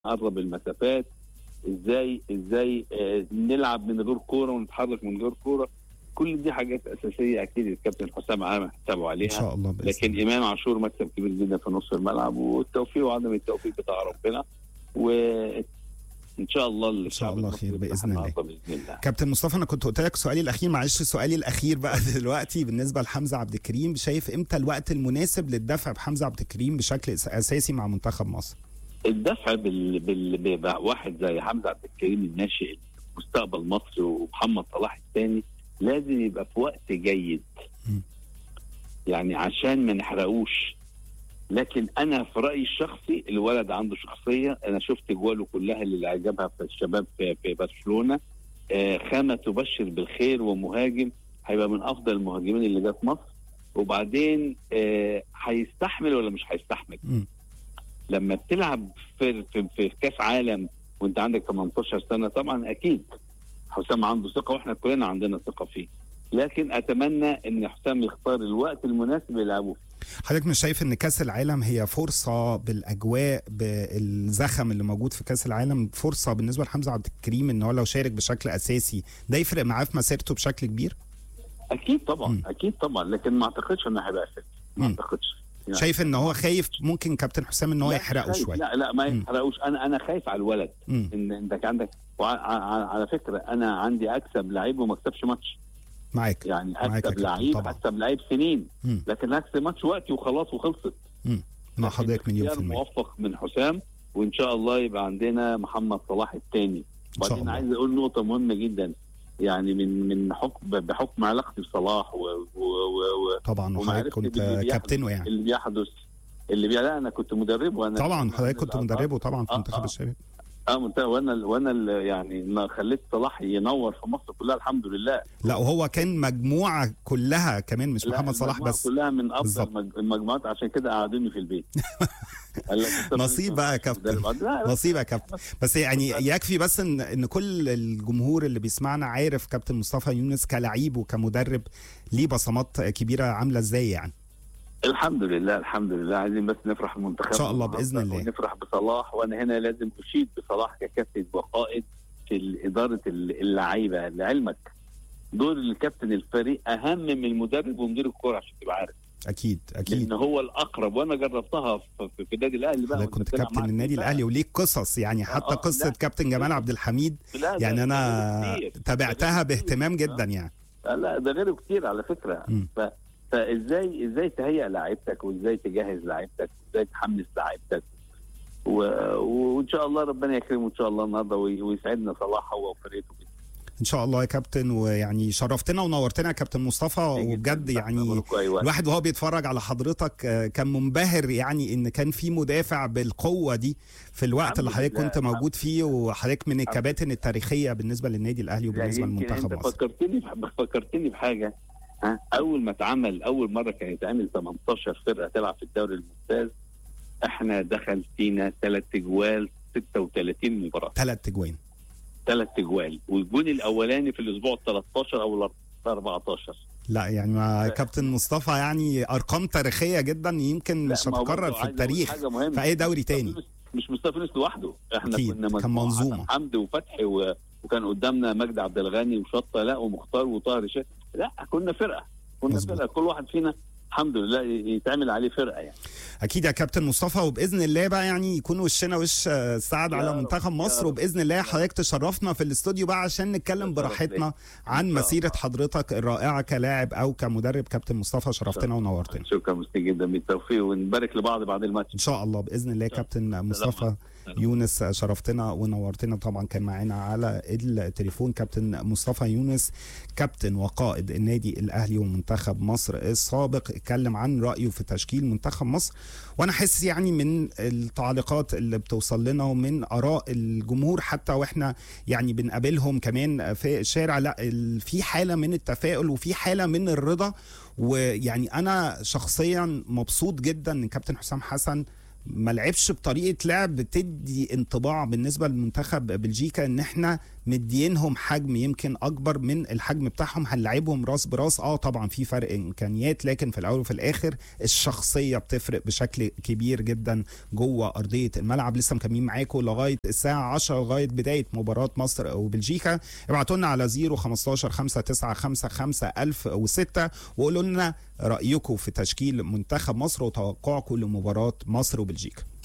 نقرب المسافات ازاي ازاي آه، نلعب من غير كوره ونتحرك من غير كوره كل دي حاجات اساسيه اكيد الكابتن حسام عامل حسابه ان عليها شاء الله بإذن لكن الله. امام عاشور مكسب كبير جدا في نص الملعب والتوفيق وعدم التوفيق بتاع ربنا وان شاء الله إن شاء الله خير بإذن الله. باذن الله كابتن مصطفى انا كنت قلت لك سؤالي الاخير معلش سؤالي الاخير بقى دلوقتي بالنسبه لحمزه عبد الكريم شايف امتى الوقت المناسب للدفع بحمزه عبد الكريم بشكل أس- اساسي مع منتخب مصر الدفع بال... بال... بواحد زي حمزه عبد الكريم الناشئ مستقبل مصر ومحمد صلاح الثاني لازم يبقى في وقت جيد م. يعني عشان ما نحرقوش لكن انا في رايي الشخصي الولد عنده شخصيه انا شفت جواله كلها اللي عجبها في الشباب في, في برشلونه آه خامه تبشر بالخير ومهاجم هيبقى من افضل المهاجمين اللي جت مصر وبعدين آه هيستحمل ولا مش هيستحمل مم. لما بتلعب في في, في كاس عالم وانت عندك 18 سنه طبعا اكيد حسام عنده ثقه واحنا كلنا عندنا ثقه فيه لكن اتمنى ان حسام يختار الوقت المناسب يلعبه فيه حضرتك مش شايف ان كاس العالم هي فرصه بالاجواء بالزخم اللي موجود في كاس العالم فرصه بالنسبه لحمزه عبد الكريم ان هو لو شارك بشكل اساسي ده يفرق معاه في مسيرته بشكل كبير اكيد طبعا مم. اكيد طبعا لكن ما اعتقدش انه هيبقى اساسي ما مم. اعتقدش يعني شايف ان هو خايف ممكن كابتن حسام ان هو لا، يحرقه خايف. شويه لا لا ما مم. يحرقوش انا انا خايف على الولد مم. ان انت عندك وع- ع- على فكره انا عندي اكسب لعيب وما اكسبش ماتش معاك يعني معاك يا اكسب كابتن لعيب طبعا. اكسب لعيب سنين مم. لكن اكسب ماتش وقتي وخلاص وخلصت مع لكن حضرتك مليون في اختيار المية موفق من حسام وان شاء الله يبقى عندنا محمد صلاح الثاني إن شاء وبعدين الله. عايز اقول نقطه مهمه جدا يعني من من حكم بحكم علاقتي بصلاح و و و و طبعا وحضرتك ومعرفتي كنت باللي بيحدث- كابتنه يعني اللي بيحدث اللي بي... لا انا كنت مدربه وانا طبعا حضرتك كنت آه، آه، مدربه طبعا في آه، منتخب آه. الشباب اه منت- وانا وانا اللي يعني ما خليت صلاح ينور في مصر كلها الحمد لله لا وهو كان مجموعه كلها كمان مش لا، محمد صلاح المجموعة بس كلها من افضل بالظبط. المج- المجموعات عشان كده قعدوني في البيت قال لك أنت نصيب بقى يا كابتن. مدرب. لا لا نصيب يا كابتن بس يعني يكفي بس ان ان كل الجمهور اللي بيسمعنا عارف كابتن مصطفى يونس كلعيب وكمدرب ليه بصمات كبيره عامله ازاي يعني الحمد لله الحمد لله عايزين بس نفرح المنتخب إن شاء الله بإذن الله. ونفرح بصلاح وانا هنا لازم اشيد بصلاح ككابتن وقائد في اداره اللعيبه لعلمك دور الكابتن الفريق اهم من المدرب ومدير الكوره عشان تبقى عارف اكيد اكيد لان هو الاقرب وانا جربتها في, في, في النادي الاهلي بقى حضرتك وأنت كنت بتلعب كابتن مع النادي الفريق الاهلي وليك قصص يعني حتى آه، قصه لا. كابتن جمال عبد الحميد بقى. لا، ده- يعني ده انا غيره كتير. تابعتها ده غيره باهتمام كتير. جدا يعني آه، لا ده غيره كتير على فكره مم. ف... فازاي ازاي تهيئ لعيبتك وازاي تجهز لعيبتك وازاي تحمس لعيبتك و... وان شاء الله ربنا يكرمه ان شاء الله النهارده وي... ويسعدنا صلاح هو وفريقه ان شاء الله يا كابتن ويعني شرفتنا ونورتنا يا كابتن مصطفى وبجد يعني الواحد وهو بيتفرج على حضرتك آه، كان منبهر يعني ان كان في مدافع بالقوه دي في الوقت اللي الحمد حضرتك لله. كنت موجود فيه وحضرتك من الكباتن التاريخيه بالنسبه للنادي الاهلي وبالنسبه لمنتخب انت مصر فكرتني بح- فكرتني بحاجه ها اول ما اتعمل اول مره كان يتعمل 18 فرقه تلعب في الدوري الممتاز احنا دخل فينا ثلاث اجوال 36 مباراه ثلاث اجوان ثلاث اجوال والجون الاولاني في الاسبوع ال 13 او ال 14 لا يعني ما كابتن مصطفى يعني ارقام تاريخيه جدا يمكن لا، مش ما هو هتتكرر برضه في عايز أقول التاريخ حاجة مهمة. في اي دوري تاني مش مصطفى يونس لوحده احنا أكيد، كنا كان مجموعة منظومة. حسن حمدي وفتحي و... وكان قدامنا مجدي عبد الغني وشطه لا ومختار وطاهر شا... لا كنا فرقه كنا مظبوط. فرقه كل واحد فينا الحمد لله يتعمل عليه فرقه يعني اكيد يا كابتن مصطفى وباذن الله بقى يعني يكون وشنا وش آه، سعد يا على رب، منتخب يا مصر رب. وباذن الله حضرتك تشرفنا في الاستوديو بقى عشان نتكلم شرف براحتنا ليا. عن إن شاء مسيره الله. حضرتك الرائعه كلاعب او كمدرب كابتن مصطفى شرفتنا ونورتنا شكرا مستي جدا بالتوفيق ونبارك لبعض بعد الماتش ان شاء الله باذن الله كابتن مصطفى يونس شرفتنا ونورتنا طبعا كان معانا على التليفون كابتن مصطفى يونس كابتن وقائد النادي الاهلي ومنتخب مصر السابق اتكلم عن رايه في تشكيل منتخب مصر وانا حاسس يعني من التعليقات اللي بتوصل لنا ومن اراء الجمهور حتى واحنا يعني بنقابلهم كمان في الشارع لا ال- في حاله من التفاؤل وفي حاله من الرضا ويعني انا شخصيا مبسوط جدا ان كابتن حسام حسن ما لعبش بطريقه لعب تدي انطباع بالنسبه لمنتخب بلجيكا ان احنا مدينهم حجم يمكن اكبر من الحجم بتاعهم هنلعبهم راس براس اه طبعا في فرق امكانيات لكن في الاول وفي الاخر الشخصيه بتفرق بشكل كبير جدا جوه ارضيه الملعب لسه مكملين معاكم لغايه الساعه 10 لغايه بدايه مباراه مصر وبلجيكا ابعتوا لنا على 0 15 5955 1006 وقولوا لنا رايكم في تشكيل منتخب مصر وتوقعكم لمباراه مصر وبلجيكا